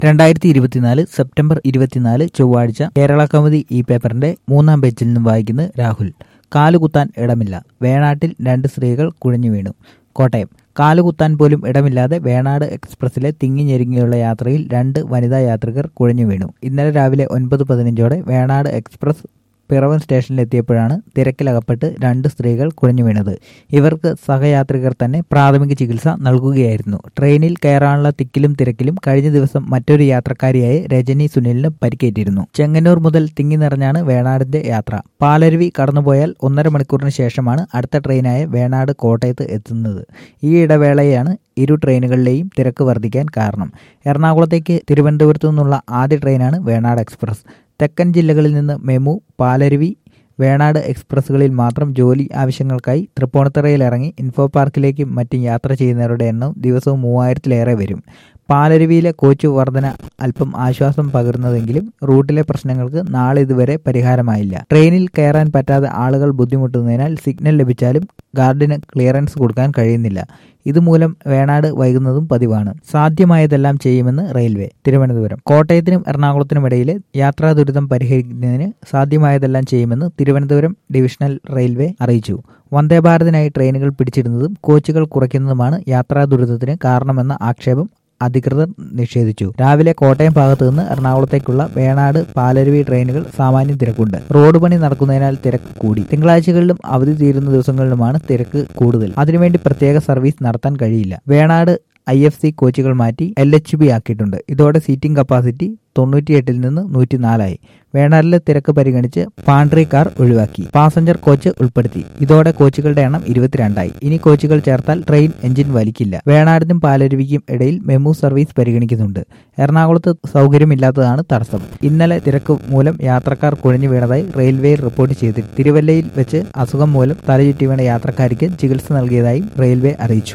രണ്ടായിരത്തി ഇരുപത്തിനാല് സെപ്റ്റംബർ ഇരുപത്തിനാല് ചൊവ്വാഴ്ച കേരള കൗമുദി ഈ പേപ്പറിന്റെ മൂന്നാം പേജിൽ നിന്നും വായിക്കുന്നത് രാഹുൽ കാലുകുത്താൻ ഇടമില്ല വേണാട്ടിൽ രണ്ട് സ്ത്രീകൾ കുഴഞ്ഞു വീണു കോട്ടയം കാലുകുത്താൻ പോലും ഇടമില്ലാതെ വേണാട് എക്സ്പ്രസിലെ തിങ്ങി ഞെരുങ്ങിയുള്ള യാത്രയിൽ രണ്ട് വനിതാ യാത്രികർ കുഴഞ്ഞു വീണു ഇന്നലെ രാവിലെ ഒൻപത് പതിനഞ്ചോടെ വേണാട് എക്സ്പ്രസ് പിറവൻ സ്റ്റേഷനിലെത്തിയപ്പോഴാണ് തിരക്കിലകപ്പെട്ട് രണ്ട് സ്ത്രീകൾ കുഴഞ്ഞു വീണത് ഇവർക്ക് സഹയാത്രികർ തന്നെ പ്രാഥമിക ചികിത്സ നൽകുകയായിരുന്നു ട്രെയിനിൽ കയറാനുള്ള തിക്കിലും തിരക്കിലും കഴിഞ്ഞ ദിവസം മറ്റൊരു യാത്രക്കാരിയായ രജനി സുനിലിന് പരിക്കേറ്റിരുന്നു ചെങ്ങന്നൂർ മുതൽ തിങ്ങി നിറഞ്ഞാണ് വേണാടിന്റെ യാത്ര പാലരുവി കടന്നുപോയാൽ ഒന്നര മണിക്കൂറിന് ശേഷമാണ് അടുത്ത ട്രെയിനായ വേണാട് കോട്ടയത്ത് എത്തുന്നത് ഈ ഇടവേളയാണ് ഇരു ട്രെയിനുകളിലെയും തിരക്ക് വർദ്ധിക്കാൻ കാരണം എറണാകുളത്തേക്ക് തിരുവനന്തപുരത്തു നിന്നുള്ള ആദ്യ ട്രെയിനാണ് വേണാട് എക്സ്പ്രസ് തെക്കൻ ജില്ലകളിൽ നിന്ന് മെമു പാലരുവി വേണാട് എക്സ്പ്രസ്സുകളിൽ മാത്രം ജോലി ആവശ്യങ്ങൾക്കായി തൃപ്പൂണിത്തറയിൽ ഇറങ്ങി ഇൻഫോ പാർക്കിലേക്കും മറ്റും യാത്ര ചെയ്യുന്നവരുടെ എണ്ണം ദിവസവും മൂവായിരത്തിലേറെ വരും പാലരുവിയിലെ കോച്ച് വർധന അല്പം ആശ്വാസം പകരുന്നതെങ്കിലും റൂട്ടിലെ പ്രശ്നങ്ങൾക്ക് നാളെ ഇതുവരെ പരിഹാരമായില്ല ട്രെയിനിൽ കയറാൻ പറ്റാതെ ആളുകൾ ബുദ്ധിമുട്ടുന്നതിനാൽ സിഗ്നൽ ലഭിച്ചാലും ഗാർഡിന് ക്ലിയറൻസ് കൊടുക്കാൻ കഴിയുന്നില്ല ഇതുമൂലം വേണാട് വൈകുന്നതും പതിവാണ് സാധ്യമായതെല്ലാം ചെയ്യുമെന്ന് റെയിൽവേ തിരുവനന്തപുരം കോട്ടയത്തിനും എറണാകുളത്തിനും ഇടയിലെ യാത്രാ ദുരിതം പരിഹരിക്കുന്നതിന് സാധ്യമായതെല്ലാം ചെയ്യുമെന്ന് തിരുവനന്തപുരം ഡിവിഷണൽ റെയിൽവേ അറിയിച്ചു വന്ദേ ഭാരതിനായി ട്രെയിനുകൾ പിടിച്ചിടുന്നതും കോച്ചുകൾ കുറയ്ക്കുന്നതുമാണ് യാത്രാ ദുരിതത്തിന് കാരണമെന്ന ആക്ഷേപം അധികൃതർ നിഷേധിച്ചു രാവിലെ കോട്ടയം ഭാഗത്തു നിന്ന് എറണാകുളത്തേക്കുള്ള വേണാട് പാലരുവി ട്രെയിനുകൾ സാമാന്യം തിരക്കുണ്ട് റോഡ് പണി നടക്കുന്നതിനാൽ തിരക്ക് കൂടി തിങ്കളാഴ്ചകളിലും അവധി തീരുന്ന ദിവസങ്ങളിലുമാണ് തിരക്ക് കൂടുതൽ അതിനുവേണ്ടി പ്രത്യേക സർവീസ് നടത്താൻ കഴിയില്ല വേണാട് ഐ എഫ് സി കോച്ചുകൾ മാറ്റി എൽ എച്ച് ബി ആക്കിയിട്ടുണ്ട് ഇതോടെ സീറ്റിംഗ് കപ്പാസിറ്റി തൊണ്ണൂറ്റിയെട്ടിൽ നിന്ന് നൂറ്റിനാലായി വേണാറിലെ തിരക്ക് പരിഗണിച്ച് പാണ്ട്രി കാർ ഒഴിവാക്കി പാസഞ്ചർ കോച്ച് ഉൾപ്പെടുത്തി ഇതോടെ കോച്ചുകളുടെ എണ്ണം ഇരുപത്തിരണ്ടായി ഇനി കോച്ചുകൾ ചേർത്താൽ ട്രെയിൻ എഞ്ചിൻ വലിക്കില്ല വേണാടിനും പാലരുവിക്കും ഇടയിൽ മെമു സർവീസ് പരിഗണിക്കുന്നുണ്ട് എറണാകുളത്ത് സൗകര്യമില്ലാത്തതാണ് തടസ്സം ഇന്നലെ തിരക്ക് മൂലം യാത്രക്കാർ കുഴഞ്ഞു വീണതായി റെയിൽവേയിൽ റിപ്പോർട്ട് ചെയ്തു തിരുവല്ലയിൽ വെച്ച് അസുഖം മൂലം തലചുറ്റി വീണ യാത്രക്കാരിക്ക് ചികിത്സ നൽകിയതായും റെയിൽവേ അറിയിച്ചു